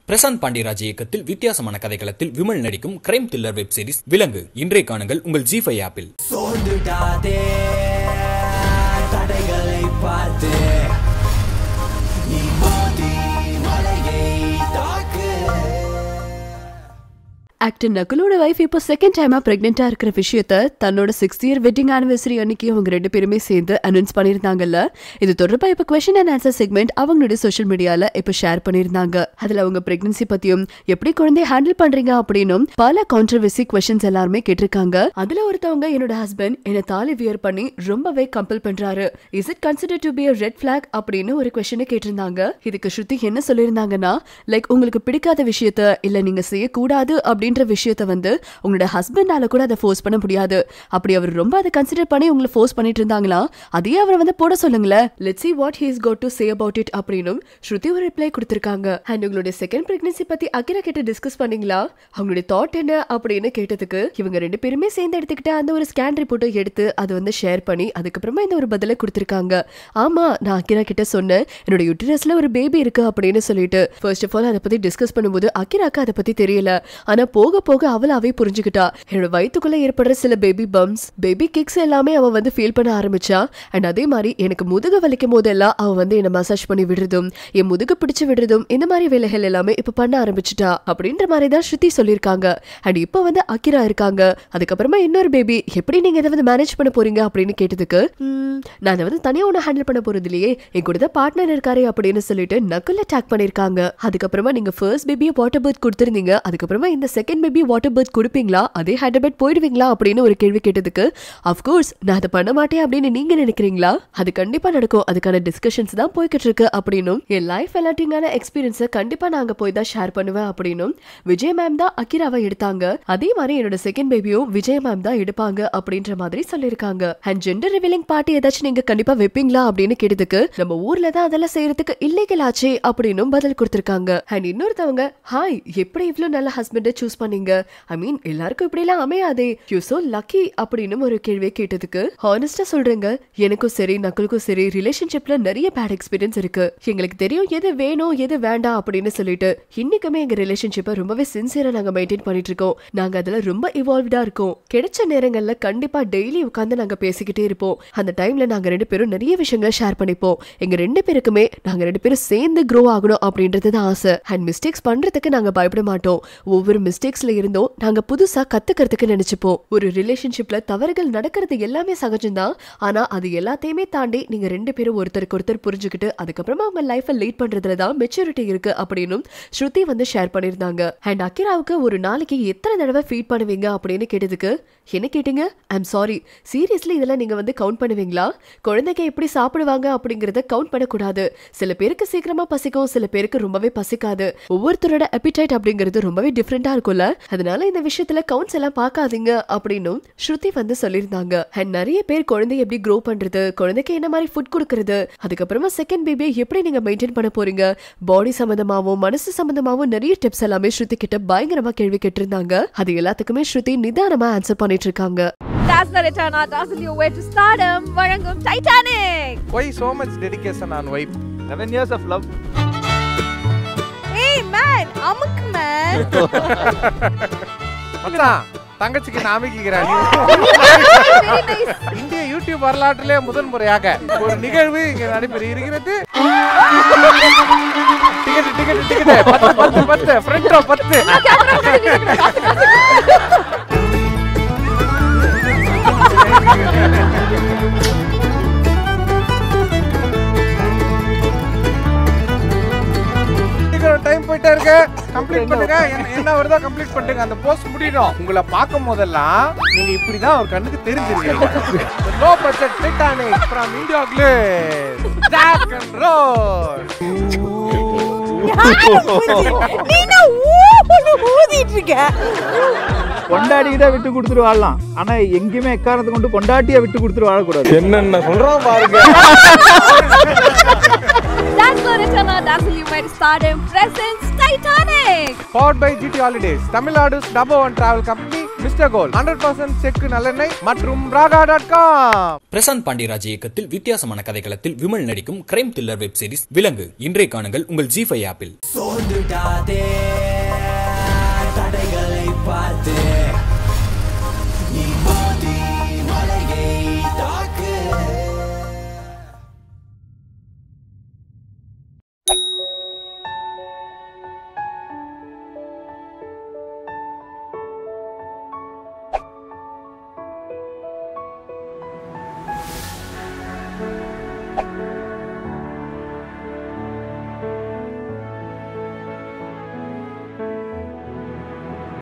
பிரசாந்த் பாண்டியராஜ் இயக்கத்தில் வித்தியாசமான கதைக்களத்தில் விமல் நடிக்கும் கிரைம் த்ரில்லர் வெப் சீரிஸ் விலங்கு இன்றைய காணுங்கள் உங்கள் ஜி ஃபைவ் ஆப்பில் சோர்ந்துடாதே தடைகளை பார்த்து நீ மோதி மலையை தாக்கு ஆக்டர் நகுலோட வைஃப் இப்போ செகண்ட் டைமா பிரெக்னெண்டா இருக்கிற விஷயத்த தன்னோட சிக்ஸ்த் இயர் வெட்டிங் ஆனிவர்சரி அன்னைக்கு அவங்க ரெண்டு பேருமே சேர்ந்து அனௌன்ஸ் பண்ணியிருந்தாங்கல்ல இது தொடர்பா இப்போ கொஸ்டின் அண்ட் ஆன்சர் செக்மெண்ட் அவங்களுடைய சோஷியல் மீடியால இப்போ ஷேர் பண்ணியிருந்தாங்க அதுல அவங்க பிரெக்னன்சி பத்தியும் எப்படி குழந்தைய ஹேண்டில் பண்றீங்க அப்படின்னும் பல கான்ட்ரவர்சி கொஸ்டின்ஸ் எல்லாருமே கேட்டிருக்காங்க அதுல ஒருத்தவங்க என்னோட ஹஸ்பண்ட் என்ன தாலி வியர் பண்ணி ரொம்பவே கம்பல் பண்றாரு is it consider to be a red flag அப்படின்னு ஒரு கொஸ்டினை கேட்டிருந்தாங்க இதுக்கு ஸ்ருதி என்ன சொல்லியிருந்தாங்கன்னா லைக் உங்களுக்கு பிடிக்காத விஷயத்த இல்ல நீங்க செய்யக்கூடாது அப்படின்ற விஷயத்த வந்து உங்களோட ஹஸ்பண்டால கூட அதை ஃபோர்ஸ் பண்ண முடியாது அப்படி அவர் ரொம்ப அதை கன்சிடர் பண்ணி உங்களை ஃபோர்ஸ் பண்ணிட்டு இருந்தாங்களா அதையே அவரை வந்து போட சொல்லுங்களேன் let's see what he's got to say about it அப்படின்னும் ஸ்ருதி ஒரு ரிப்ளை கொடுத்திருக்காங்க அண்ட் உங்களுடைய செகண்ட் பிரெக்னன்சி பத்தி அகிரா கிட்ட டிஸ்கஸ் பண்ணீங்களா அவங்களுடைய தாட் என்ன அப்படின்னு கேட்டதுக்கு இவங்க ரெண்டு பேருமே சேர்ந்து எடுத்துக்கிட்ட அந்த ஒரு ஸ்கேன் ரிப்போர்ட்டை எடுத்து அதை வந்து ஷேர் பண்ணி அதுக்கப்புறமா இந்த ஒரு பதிலை கொடுத்திருக்காங்க ஆமா நான் அகிரா கிட்ட சொன்னேன் என்னோட யூட்டரஸ்ல ஒரு பேபி இருக்கு அப்படின்னு சொல்லிட்டு ஃபர்ஸ்ட் ஆஃப் ஆல் அதை பத்தி டிஸ்கஸ் பண்ணும்போது அகிராக்கு அதை பத்தி தெரியல ஆனா போக போக அவளாவே புரிஞ்சுக்கிட்டா என்னோட வயித்துக்குள்ள ஏற்படுற சில பேபி பம்ஸ் பேபி கிக்ஸ் எல்லாமே அவ வந்து ஃபீல் பண்ண ஆரம்பிச்சா அண்ட் அதே மாதிரி எனக்கு முதுகு வலிக்கும் போதெல்லாம் அவ வந்து என்ன மசாஜ் பண்ணி விடுறதும் என் முதுகு பிடிச்சு விடுறதும் இந்த மாதிரி வேலைகள் எல்லாமே இப்ப பண்ண ஆரம்பிச்சிட்டா அப்படின்ற மாதிரி தான் ஸ்ருதி சொல்லியிருக்காங்க அண்ட் இப்போ வந்து அக்கிரா இருக்காங்க அதுக்கப்புறமா இன்னொரு பேபி எப்படி நீங்க இதை வந்து மேனேஜ் பண்ண போறீங்க அப்படின்னு கேட்டதுக்கு "ம், நான் அதை வந்து தனியா ஒன்று ஹேண்டில் பண்ண போறது இல்லையே என் கூட தான் பார்ட்னர் இருக்காரு அப்படின்னு சொல்லிட்டு நக்குல்ல டேக் பண்ணிருக்காங்க அதுக்கப்புறமா நீங்க ஃபர்ஸ்ட் பேபியை வாட்டர் பர்த் கொடுத்துருந்தீங்க அதுக்கப்புறமா இந்த செகண்ட் பேபி வாட்டர் பர்த் கொடுப்பீங்களா அதே ஹைதராபாத் போயிடுவீங்களா அப்படின்னு ஒரு கேள்வி கேட்டதுக்கு அஃப்கோர்ஸ் நான் அதை பண்ண மாட்டேன் அப்படின்னு நீங்க நினைக்கிறீங்களா அது கண்டிப்பா நடக்கும் அதுக்கான டிஸ்கஷன்ஸ் தான் போய்கிட்டு இருக்கு அப்படின்னும் என் லைஃப் எல்லாட்டிங்கான எக்ஸ்பீரியன்ஸை கண்டிப்பா நாங்க போய் தான் ஷேர் பண்ணுவேன் அப்படின்னும் விஜய் மேம் தான் அக்கிராவை எடுத்தாங்க அதே மாதிரி என்னோட செகண்ட் பேபியும் விஜய் மேம் தான் எடுப்பாங்க அப்படின்ற மாதிரி சொல்லியிருக்காங்க அண்ட் ஜெண்டர் ரிவீலிங் பார்ட்டி ஏதாச்சும் நீங்க கண்டிப்பா வைப்பீங்களா அப்படின்னு கேட்டதுக்கு நம்ம ஊர்ல தான் அதெல்லாம் செய்யறதுக்கு இல்லீகல் ஆச்சே அப்படின்னும் பதில் கொடுத்திருக்காங்க அண்ட் இன்னொருத்தவங்க ஹாய் எப்படி இவ்ளோ நல்ல ஹஸ்பண்டை சூஸ் பண்ணீங்க ஐ மீன் எல்லாருக்கும் இப்படி எல்லாம் அமையாதே யூ சோ லக்கி அப்படின்னு ஒரு கேள்வியை கேட்டதுக்கு ஹானஸ்டா சொல்றேங்க எனக்கும் சரி நக்கலுக்கும் சரி ரிலேஷன்ஷிப்ல நிறைய பேட் எக்ஸ்பீரியன்ஸ் இருக்கு எங்களுக்கு தெரியும் எது வேணும் எது வேண்டாம் அப்படின்னு சொல்லிட்டு இன்னைக்குமே எங்க ரிலேஷன்ஷிப்பை ரொம்பவே சின்சியரா நாங்க மெயின்டைன் பண்ணிட்டு இருக்கோம் நாங்க அதுல ரொம்ப இவால்வ்டா இருக்கோம் கிடைச்ச நேரங்கள்ல கண்டிப்பா டெய்லி உட்காந்து நாங்க பேசிக்கிட்டே இருப்போம் அந்த டைம்ல நாங்க ரெண்டு பேரும் நிறைய விஷயங்களை ஷேர் பண்ணிப்போம் எங்க ரெண்டு பேருக்குமே நாங்க ரெண்டு பேரும் சேர்ந்து க்ரோ ஆகணும் அப்படின்றது தான் ஆசை அண்ட் மிஸ்டேக்ஸ் பண்றதுக்கு நாங்க பயப்பட மாட்டோம் ஒவ்வொரு மிஸ்டேக்ஸ்ல இருந்தும் நாங்க புதுசா கத்துக்கிறதுக்கு நினைச்சுப்போம் ஒரு ரிலேஷன்ஷிப்ல தவறுகள் நடக்கிறது எல்லாமே சகஜம்தான் ஆனா அது எல்லாத்தையுமே தாண்டி நீங்க ரெண்டு பேரும் ஒருத்தருக்கு ஒருத்தர் புரிஞ்சுக்கிட்டு அதுக்கப்புறமா உங்க லைஃபை லீட் பண்றதுல தான் மெச்சூரிட்டி இருக்கு அப்படின்னும் ஸ்ருதி வந்து ஷேர் பண்ணிருந்தாங்க அண்ட் அக்கிராவுக்கு ஒரு நாளைக்கு எத்தனை தடவை ஃபீட் பண்ணுவீங்க அப்படின்னு கேட்டதுக்கு என்ன கேட்டீங்க ஐம் சாரி சீரியஸ்லி இதெல்லாம் நீங்க வந்து கவுண்ட் பண்ணுவீங்களா குழந்தைங்க எப்படி சாப்பிடுவாங்க அப்படிங்கறத கவுண்ட் பண்ணக்கூடாது சில பேருக்கு சீக்கிரமா பசிக்கும் சில பேருக்கு ரொம்பவே பசிக்காது ஒவ்வொருத்தரோட appetite அப்படிங்கிறது ரொம்பவே டிஃப்ரெண்டா இருக்கும்ல அதனால இந்த விஷயத்துல கவுண்ட்ஸ் எல்லாம் பார்க்காதீங்க அப்படின்னும் ஸ்ருதி வந்து சொல்லியிருந்தாங்க அண்ட் நிறைய பேர் குழந்தைய எப்படி க்ரோ பண்றது குழந்தைக்கு என்ன மாதிரி ஃபுட் கொடுக்கறது அதுக்கப்புறமா செகண்ட் பேபியை எப்படி நீங்க மெயின்டைன் பண்ண போறீங்க பாடி சம்பந்தமாவும் மனசு சம்பந்தமாவும் நிறைய டிப்ஸ் எல்லாமே ஸ்ருதி கிட்ட பயங்கரமா கேள்வி கேட்டிருந்தாங்க அது எல்லாத்துக்குமே ஸ்ருதி நிதானமா ஆன்சர் பண்ணிட்டு இருக்காங்க That's the return our dazzle your way to stardom வழங்கும் Titanic. Why so much dedication on wife? 11 years of love. Hey man, அமுக்கு man. மச்சான் தங்கச்சிக்கு நாமிக்கிறான் Very nice. இந்திய யூடியூப் வரலாற்றிலே முதல் முறையாக ஒரு நிகழ்வு இங்க நடைபெற இருக்கிறது டிக்கெட் டிக்கெட் டிக்கெட் பத்து பத்து பத்து ஃப்ரண்ட் ரோ பத்து டைம் போயிட்டே இருக்கு கம்ப்ளீட் பண்ணுங்க என்ன- என்ன வருதோ கம்ப்ளீட் பண்ணுங்க அந்த போஸ்ட் முடியணும் உங்களை பார்க்கும் போதெல்லாம் நீங்க இப்படிதான் ஒரு கண்ணுக்கு தெரிஞ்சிருக்கீங்க low budget Titanic from India கிளேஸ் ஜாக் அண்ட் ரோல் நீ என்ன ஊன்னு ஊதிட்டு இருக்க? கொண்டாடிக்கிட்டே விட்டு கொடுத்துட்டு வாழலாம் ஆனா எங்கேயுமே எக்காரணத்தை கொண்டு கொண்டாட்டியா விட்டு கொடுத்துட்டு வாழக்கூடாது என்னென்ன சொல்றான் பாருங்க That's the return our dazzle your way to stardom presents Titanic. Powered by GT holidays Tamil Nadu டபோ one travel company mister gold hundred percent செக் நல்லெண்ணெய் மற்றும் ராகா டாட் காம் பிரசாந்த் பாண்டியராஜ் இயக்கத்தில் வித்தியாசமான கதைகளத்தில் விமல் நடிக்கும் கிரைம் த்ரில்லர் வெப் சீரிஸ் விலங்கு இன்றைய காணுங்கள் உங்கள் ஜி ஃபைவ் ஆப்பில் சோர்ந்துடாதே தடைகளை பார்த்து நீ மோதி மலையை தாக்கு